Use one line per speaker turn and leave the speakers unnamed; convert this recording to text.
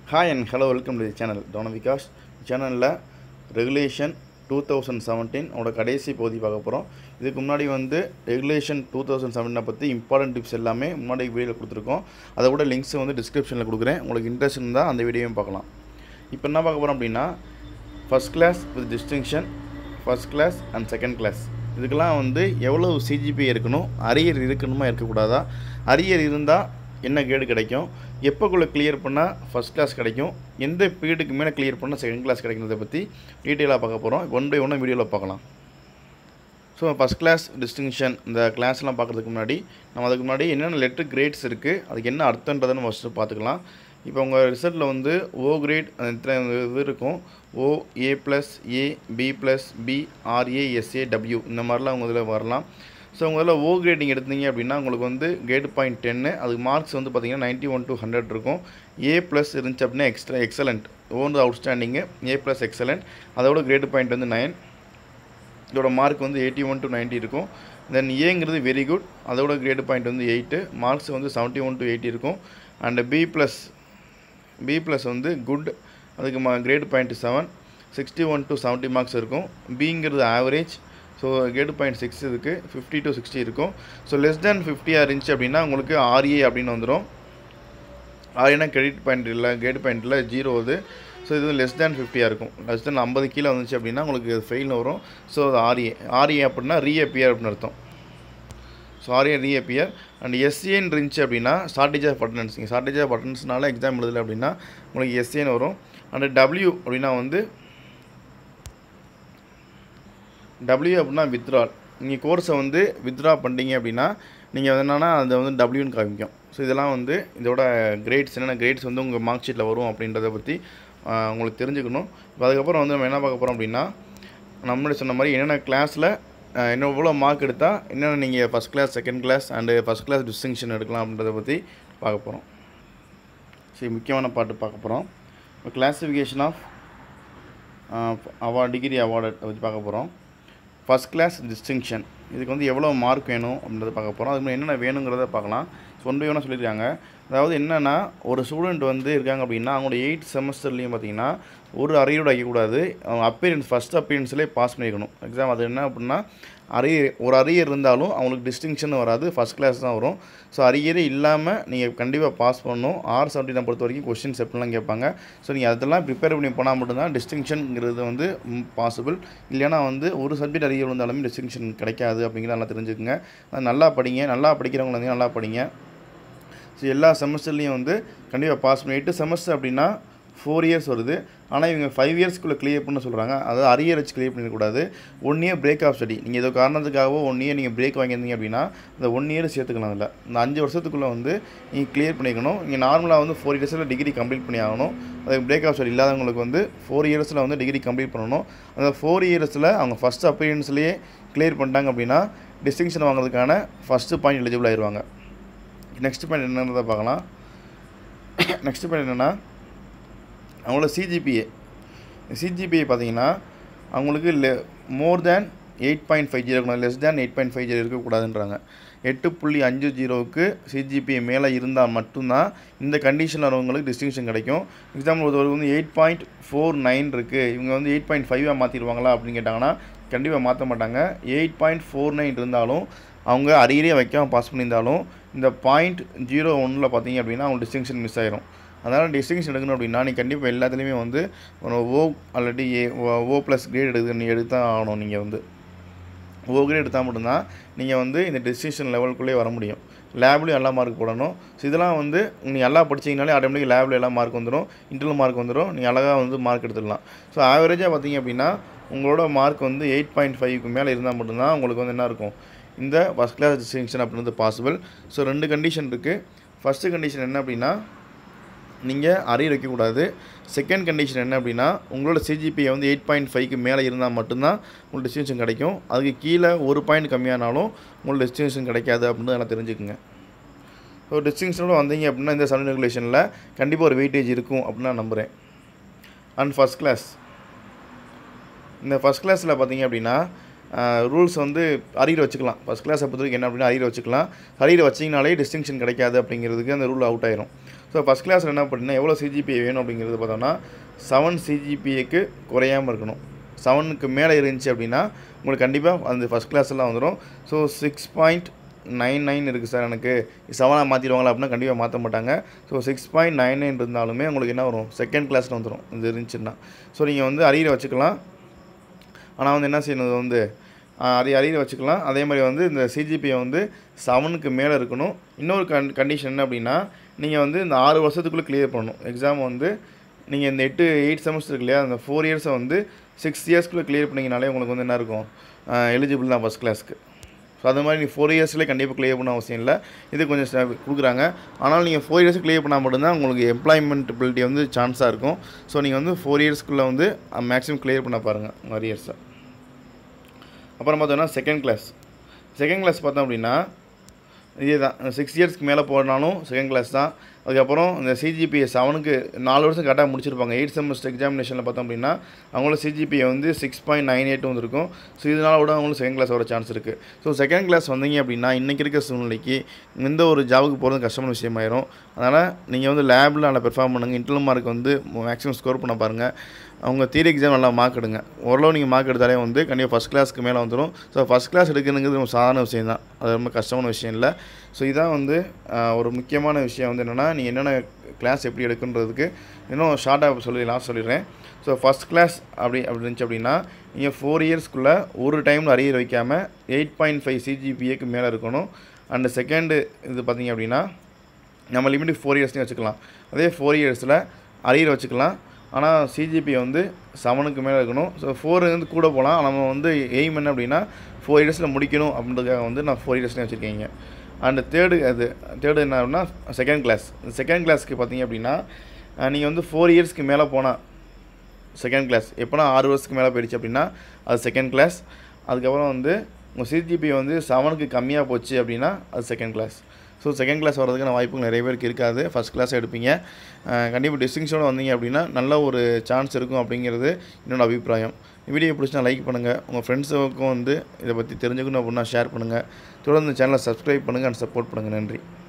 hi and hello welcome to the channel டோன விகாஸ் சேனலில் regulation two thousand seventeen ஓட கடைசி பகுதி பார்க்க போகிறோம் இதுக்கு முன்னாடி வந்து ரெகுலேஷன் டூ தௌசண்ட் செவன்டீனை பற்றி இம்பார்ட்டன்ட் டிப்ஸ் எல்லாமே முன்னாடி வீடியோவில் கொடுத்துருக்கோம் அதை கூட லிங்க்ஸ் வந்து டிஸ்கிரிப்ஷனில் கொடுக்குறேன் உங்களுக்கு இன்ட்ரெஸ்ட் இருந்தால் அந்த வீடியோவும் பார்க்கலாம் இப்போ என்ன பார்க்க போகிறோம் அப்படின்னா first class with distinction first class and second class இதுக்கெல்லாம் வந்து எவ்வளோ சிஜிபி இருக்கணும் அரியர் இருக்கணுமா இருக்கக்கூடாதா அரியர் இருந்தால் என்ன கேடு கிடைக்கும் எப்போக்குள்ளே கிளியர் பண்ணால் ஃபஸ்ட் கிளாஸ் கிடைக்கும் எந்த பீரியடுக்கு மேலே கிளியர் பண்ணால் செகண்ட் கிளாஸ் கிடைக்கிறத பற்றி டீட்டெயிலாக பார்க்க போகிறோம் ஒன் பை ஒன்று வீடியோவில் பார்க்கலாம் ஸோ ஃபஸ்ட் கிளாஸ் டிஸ்டிங்ஷன் இந்த கிளாஸ்லாம் பார்க்குறதுக்கு முன்னாடி நம்ம அதுக்கு முன்னாடி என்னென்ன லெட்டர் கிரேட்ஸ் இருக்குது அதுக்கு என்ன அர்த்தன்றதை நம்ம ஃபஸ்ட்டு பார்த்துக்கலாம் இப்போ உங்கள் ரிசல்ட்டில் வந்து ஓ கிரேட் இத்தனை இது இருக்கும் O A plus A B plus B RA SA W இந்த மாதிரிலாம் உங்கள் இதில் வரலாம் ஸோ உங்கள் இதில் ஓ கிரேடிங் எடுத்தீங்க அப்படின்னா உங்களுக்கு வந்து கேட் பாயிண்ட் டென்னு அதுக்கு மார்க்ஸ் வந்து பார்த்தீங்கன்னா நைன்ட்டி ஒன் டு ஹண்ட்ரட் இருக்கும் ஏ ப்ளஸ் இருந்துச்சு அப்படின்னா எக்ஸ்ட்ரா எக்ஸலண்ட் ஓன் அவுட்ஸ்டாண்டிங்கு ஏ ப்ளஸ் எக்ஸலண்ட் அதோட கிரேட் பாயிண்ட் வந்து நைன் இதோட மார்க் வந்து எயிட்டி ஒன் டு நைன்ட்டி இருக்கும் தென் ஏங்கிறது வெரி குட் அதோட கிரேட் பாயிண்ட் வந்து எயிட்டு மார்க்ஸ் வந்து செவன்ட்டி ஒன் டு எயிட்டி இருக்கும் and B plus B plus வந்து குட் அதுக்கு மா grade point seven sixty one to seventy marks இருக்கும் பிங்கிறது average so grade point six இருக்குது ஃபிஃப்டி டு சிக்ஸ்டி இருக்கும் ஸோ லெஸ் தேன் ஃபிஃப்டியாக இருந்துச்சு அப்படின்னா உங்களுக்கு ஆர்ஏ அப்படின்னு வந்துடும் ஆர்ஏனா கிரெடிட் பாயிண்ட் இல்லை கேட் பாயிண்ட் இல்லை ஜீரோ அது ஸோ இது லெஸ் தேன் ஃபிஃப்டியாக இருக்கும் லெஸ் தேன் ஐம்பது கீழே வந்துச்சு அப்படின்னா உங்களுக்கு ஃபெயில் வரும் ஸோ அது ஆர்ஏ ஆர்ஏ அப்படின்னா ரீஅப்பியர் அப்படின்னு அர்த்தம் ஸோ ஆர்ஏ ரீஅப்பியர் அண்ட் எஸ்ஏன்னு இருந்துச்சு அப்படின்னா ஷார்டேஜ் ஆஃப் அட்டனன்ஸ் நீங்கள் ஷார்டேஜ் ஆஃப் அட்டனன்ஸ்னால எக்ஸாம் எழுதலை அப்படின்னா உங்களுக்கு எஸ்ஏன்னு வரும் அண்ட் டபிள்யூ அப்படின்னா வந்து டபிள்யூ அப்படின்னா வித்ட்ரால் நீங்கள் கோர்ஸை வந்து வித்ட்ரா பண்ணிட்டீங்க அப்படின்னா நீங்கள் வந்து என்னென்னா அதை வந்து டபிள்யூன்னு காமிக்கும் ஸோ இதெல்லாம் வந்து இதோட கிரேட்ஸ் என்னென்ன கிரேட்ஸ் வந்து உங்கள் மார்க் ஷீட்டில் வரும் அப்படின்றத பற்றி உங்களுக்கு தெரிஞ்சுக்கணும் இப்போ அதுக்கப்புறம் வந்து நம்ம என்ன பார்க்க போகிறோம் அப்படின்னா நம்மளுடைய சொன்ன மாதிரி என்னென்ன கிளாஸில் என்ன எவ்வளோ மார்க் எடுத்தால் என்னென்ன நீங்கள் first class second class and first class distinction எடுக்கலாம் அப்படின்றத பற்றி பார்க்க போகிறோம் சரி முக்கியமான பாட்டு பார்க்க போகிறோம் இப்போ classification of award degree award பற்றி பார்க்க போகிறோம் ஃபஸ்ட் கிளாஸ் டிஸ்டிங்ஷன் இதுக்கு வந்து எவ்வளோ மார்க் வேணும் அப்படின்றத பார்க்க போகிறோம் அதுக்கு என்னென்ன வேணுங்கிறத பார்க்கலாம் ஒன் பை ஒன்னாக சொல்லியிருக்காங்க அதாவது என்னென்னா ஒரு ஸ்டூடெண்ட் வந்து இருக்காங்க அப்படின்னா அவங்களோட எயிட் செமஸ்டர்லேயும் பார்த்தீங்கன்னா ஒரு அரியரோடு வைக்கக்கூடாது அவங்க அப்பீரியன்ஸ் ஃபஸ்ட் அப்பீரியன்ஸ்லேயே பாஸ் பண்ணியிருக்கணும் எக்ஸாம் அது என்ன அப்படின்னா அரியர் ஒரு அரியர் இருந்தாலும் அவங்களுக்கு டிஸ்டிங்ஷன் வராது ஃபஸ்ட் கிளாஸ் தான் வரும் ஸோ அரியரே இல்லாமல் நீங்கள் கண்டிப்பாக பாஸ் பண்ணணும் ஆர் செவன்டீனை பொறுத்த வரைக்கும் கொஸ்டின்ஸ் எப்படிலாம் கேட்பாங்க ஸோ நீங்கள் அதெல்லாம் ப்ரிப்பேர் பண்ணி போனால் மட்டும்தான் டிஸ்டிங்ஷனுங்கிறது வந்து பாசிபிள் இல்லைனா வந்து ஒரு சப்ஜெக்ட் அரியர் இருந்தாலுமே டிஸ்டிங்ஷன் கிடைக்காது அப்படிங்கிறத நல்லா தெரிஞ்சுக்கோங்க நல்லா படிங்க நல்லா படிக்கிறவங்க வந்து நல்லா படிங்க ஸோ எல்லா செமஸ்டர்லேயும் வந்து கண்டிப்பாக பாஸ் பண்ணி எட்டு செமஸ்டர் அப்படின்னா ஃபோர் இயர்ஸ் வருது ஆனால் இவங்க ஃபைவ் இயர்ஸ்க்குள்ளே கிளியர் பண்ண சொல்கிறாங்க அதாவது அரியர் வச்சு கிளியர் பண்ணிடக்கூடாது one year break of study நீங்கள் ஏதோ காரணத்துக்காகவோ ஒன் இயர் நீங்கள் பிரேக் வாங்கியிருந்தீங்க அப்படின்னா இந்த ஒன் இயர் சேர்த்துக்கலாம் அதில் இந்த அஞ்சு வருஷத்துக்குள்ளே வந்து நீங்கள் கிளியர் பண்ணிக்கணும் நீங்கள் நார்மலாக வந்து ஃபோர் இயர்ஸில் டிகிரி கம்ப்ளீட் பண்ணி ஆகணும் அது பிரேக் ஆஃப் ஸ்டடி இல்லாதவங்களுக்கு வந்து ஃபோர் இயர்ஸில் வந்து டிகிரி கம்ப்ளீட் பண்ணணும் அந்த ஃபோர் இயர்ஸில் அவங்க ஃபஸ்ட் அப்பீரியன்ஸ்லேயே கிளியர் பண்ணிட்டாங்க அப்படின்னா டிஸ்டிங்ஷன் வாங்குறதுக்கான ஃபஸ்ட்டு பாயிண்ட் எலிஜிபிள் ஆயிடுவாங்க நெக்ஸ்ட் பாயிண்ட் என்னன்றதை பார்க்கலாம் நெக்ஸ்ட் பாயிண்ட் என்னென்னா அவங்களோட சிஜிபிஏ சிஜிபிஏ பார்த்தீங்கன்னா அவங்களுக்கு லெ more than eight point five zero இருக்கணும் less than eight point five zero இருக்கக்கூடாதுன்றாங்க எட்டு புள்ளி அஞ்சு ஜீரோவுக்கு சிஜிபிஏ மேலே இருந்தால் மட்டும்தான் இந்த கண்டிஷனில் வரவங்களுக்கு டிஸ்டிங்ஷன் கிடைக்கும் எக்ஸாம்பிள் ஒரு வந்து எயிட் பாயிண்ட் ஃபோர் நைன் இருக்குது இவங்க வந்து எயிட் பாயிண்ட் ஃபைவாக மாற்றிடுவாங்களா அப்படின்னு கேட்டாங்கன்னா கண்டிப்பாக மாற்ற மாட்டாங்க எயிட் பாயிண்ட் ஃபோர் நைன் இருந்தாலும் அவங்க அரியரே வைக்காமல் பாஸ் பண்ணியிருந்தாலும் இந்த பாயிண்ட் ஜீரோ ஒன்றில் பார்த்தீங்க அப்படின்னா அவங்க டிஸ்டிங்ஷன் மிஸ் ஆயிரும் அதனால் டிஸ்டிங்ஷன் எடுக்கணும் அப்படின்னா நீ கண்டிப்பாக எல்லாத்துலேயுமே வந்து O already A O plus grade எடுத்து நீ எடுத்தான் ஆகணும் நீங்கள் வந்து ஓ கிரேட் எடுத்தால் மட்டும்தான் நீங்கள் வந்து இந்த டிஸ்டிங்ஷன் லெவலுக்குள்ளே வர முடியும் லேப்லேயும் எல்லா மார்க் போடணும் ஸோ இதெல்லாம் வந்து நீ நல்லா படிச்சிங்கனாலே ஆட்டோமேட்டிக் லேபில் எல்லாம் மார்க் வந்துடும் இன்டர்னல் மார்க் வந்துடும் நீங்கள் அழகாக வந்து மார்க் எடுத்துடலாம் ஸோ ஆவரேஜாக பார்த்தீங்க அப்படின்னா உங்களோட மார்க் வந்து எயிட் பாயிண்ட் ஃபைவ்க்கு மேலே இருந்தால் மட்டும்தான் உங்களுக்கு வந்து என்ன இருக்கும் இந்த ஃபஸ்ட் கிளாஸ் டிஸ்டிங்ஷன் அப்படின்றது பாசிபிள் ஸோ ரெண்டு கண்டிஷன் இருக்குது ஃபஸ்ட்டு கண்டிஷன் என்ன அப்படின்னா நீங்கள் அரியர் வைக்கக்கூடாது செகண்ட் கண்டிஷன் என்ன அப்படின்னா உங்களோட சிஜிபியை வந்து எயிட் பாயிண்ட் ஃபைவ்க்கு மேலே இருந்தால் மட்டும்தான் உங்களுக்கு டிஸ்டிங்ஷன் கிடைக்கும் அதுக்கு கீழே ஒரு பாயிண்ட் கம்மியானாலும் உங்களுக்கு டிஸ்டிங்ஷன் கிடைக்காது அப்படின்னு நல்லா தெரிஞ்சுக்குங்க ஸோ டிஸ்டிங்ஷனோட வந்தீங்க அப்படின்னா இந்த சன் ரெகுலேஷனில் கண்டிப்பாக ஒரு வெயிட்டேஜ் இருக்கும் அப்படின்னு நான் நம்புகிறேன் அண்ட் ஃபஸ்ட் கிளாஸ் இந்த ஃபஸ்ட் கிளாஸில் பார்த்தீங்க அப்படின்னா ரூல்ஸ் வந்து அரியர் வச்சுக்கலாம் ஃபஸ்ட் கிளாஸை பொறுத்த வரைக்கும் என்ன அப்படின்னா அரியர் வச்சுக்கலாம் அரியர் வச்சிங்கனாலே டிஸ்டிங்ஷன் கிடைக்காது அப்படிங்கிறதுக்கு அந்த ரூல் அவுட் ஆயிரும் ஸோ ஃபஸ்ட் கிளாஸில் என்ன பண்ணினா எவ்வளோ சிஜிபிஏ வேணும் அப்படிங்கிறது பார்த்தோம்னா செவன் சிஜிபிஏக்கு குறையாமல் இருக்கணும் செவனுக்கு மேலே இருந்துச்சு அப்படின்னா உங்களுக்கு கண்டிப்பாக அந்த ஃபஸ்ட் கிளாஸ்லாம் வந்துடும் so six point nine nine இருக்குது சார் எனக்கு செவனாக மாற்றிடுவாங்களா அப்படின்னா கண்டிப்பாக மாற்ற மாட்டாங்க so six point nine nine இருந்தாலுமே உங்களுக்கு என்ன வரும் செகண்ட் கிளாஸில் வந்துடும் இது இருந்துச்சுன்னா ஸோ நீங்கள் வந்து அரியரை வச்சுக்கலாம் ஆனால் வந்து என்ன செய்யணும் இது வந்து அரி அரியரை வச்சுக்கலாம் அதே மாதிரி வந்து இந்த சிஜிபியை வந்து செவனுக்கு மேலே இருக்கணும் இன்னொரு கன் கண்டிஷன் என்ன அப்படின்னா நீங்கள் வந்து இந்த ஆறு வருஷத்துக்குள்ளே கிளியர் பண்ணணும் எக்ஸாம் வந்து நீங்கள் இந்த எட்டு எயிட் செமஸ்டர் இருக்கு இல்லையா அந்த ஃபோர் இயர்ஸை வந்து சிக்ஸ் இயர்ஸ்க்குள்ளே கிளியர் பண்ணிங்கனாலே உங்களுக்கு வந்து என்ன இருக்கும் எலிஜிபிள் தான் ஃபஸ்ட் கிளாஸ்க்கு ஸோ அது மாதிரி நீங்கள் ஃபோர் இயர்ஸ்லேயே கண்டிப்பாக கிளியர் பண்ண அவசியம் இல்லை இது கொஞ்சம் ச- கொடுக்குறாங்க ஆனால் நீங்கள் ஃபோர் இயர்ஸ் கிளியர் பண்ணால் மட்டும்தான் உங்களுக்கு எம்ப்ளாய்மெண்ட்டபிலிட்டி வந்து சான்ஸாக இருக்கும் ஸோ நீங்கள் வந்து ஃபோர் இயர்ஸ்க்குள்ளே வந்து மேக்ஸிமம் கிளியர் பண்ண பாருங்கள் உங்கள் இயர்ஸை அப்புறம் பார்த்தோம்னா செகண்ட் கிளாஸ் செகண்ட் கிளாஸ் பார்த்தோம் அப்படின்னா இதே தான் சிக்ஸ் இயர்ஸ்க்கு மேலே போனாலும் செகண்ட் கிளாஸ் தான் அதுக்கப்புறம் இந்த சிஜிபிஏ செவனுக்கு நாலு வருஷம் கரெக்டாக முடிச்சிருப்பாங்க எயிட் செமஸ்டர் எக்ஸாமினேஷனில் பார்த்தோம் அப்படின்னா அவங்களோட சிஜிபிஏ வந்து சிக்ஸ் பாயிண்ட் நைன் எயிட் வந்துருக்கும் ஸோ இதனால் கூட அவங்களுக்கு செகண்ட் கிளாஸ் வர சான்ஸ் இருக்குது ஸோ செகண்ட் கிளாஸ் வந்தீங்க அப்படின்னா இன்றைக்கி இருக்க சூழ்நிலைக்கு எந்த ஒரு ஜாபுக்கு போகிறது கஷ்டமான விஷயமாயிரும் அதனால் நீங்கள் வந்து லேபில் நல்லா பெர்ஃபார்ம் பண்ணுங்கள் இன்டர்னல் மார்க் வந்து மேக்ஸிமம் ஸ்கோர் பண்ண பாருங்கள் அவங்க தியரி எக்ஸாம் நல்லா மார்க் எடுங்க ஓரளவு நீங்கள் மார்க் எடுத்தாலே வந்து கண்டிப்பாக ஃபஸ்ட் கிளாஸ்க்கு மேலே வந்துடும் ஸோ ஃபஸ்ட் கிளாஸ் எடுக்கணுங்கிறது ரொம்ப சாதாரண விஷயம் தான் அது ரொம்ப கஷ்டமான விஷயம் இல்லை ஸோ இதான் வந்து ஆஹ், ஒரு முக்கியமான விஷயம் வந்து என்னென்னா நீ என்னென்ன கிளாஸ் எப்படி எடுக்குன்றதுக்கு இன்னும் ஷார்ட்டாக சொல்லி லாஸ்ட் சொல்லிடுறேன் ஸோ ஃபஸ்ட் கிளாஸ் அப்படி அப்படி இருந்துச்சு அப்படின்னா நீங்கள் ஃபோர் இயர்ஸ்க்குள்ளே ஒரு டைமில் அரியர் வைக்காமல் எயிட் பாயிண்ட் ஃபைவ் சிஜிபிஏக்கு மேலே இருக்கணும் அண்டு செகண்டு இது பார்த்தீங்க அப்படின்னா நம்ம லிமிட் ஃபோர் இயர்ஸ்னு வச்சுக்கலாம் அதே ஃபோர் இயர்ஸில் அரியர் வச்சுக்கலாம் ஆனால் சிஜிபி வந்து செவனுக்கு மேலே இருக்கணும் ஸோ ஃபோர் வந்து கூட போகலாம் நம்ம வந்து எய்ம் என்ன அப்படின்னா ஃபோர் இயர்ஸில் முடிக்கணும் அப்படின்றதுக்காக வந்து நான் ஃபோர் இயர்ஸ்னு வச்சுருக்கீங்க அண்டு தேர்டு அது தேர்டு என்ன அப்படின்னா செகண்ட் கிளாஸ் செகண்ட் கிளாஸ்க்கு பார்த்தீங்க அப்படின்னா நீங்கள் வந்து ஃபோர் இயர்ஸ்க்கு மேலே போனால் செகண்ட் கிளாஸ் எப்போனா ஆறு வருஷத்துக்கு மேலே போயிடுச்சு அப்படின்னா அது செகண்ட் கிளாஸ் அதுக்கப்புறம் வந்து உங்கள் சிஜிபி வந்து செவனுக்கு கம்மியாக போச்சு அப்படின்னா அது second class so second class வரதுக்கான வாய்ப்புகள் நிறைய பேருக்கு இருக்காது ஃபஸ்ட் கிளாஸ் எடுப்பீங்க கண்டிப்பாக டிஸ்டிங்ஷனோட வந்தீங்க அப்படின்னா நல்ல ஒரு சான்ஸ் இருக்கும் அப்படிங்கிறது என்னோட அபிப்பிராயம் வீடியோ பிடிச்சா லைக் பண்ணுங்கள் உங்கள் ஃப்ரெண்ட்ஸுக்கும் வந்து இதை பற்றி தெரிஞ்சுக்கணும் அப்படின்னா ஷேர் பண்ணுங்கள் தொடர்ந்து சேனலை சப்ஸ்கிரைப் பண்ணுங்கள் அண்ட் சப்போர்ட் பண்ணுங்கள் நன்றி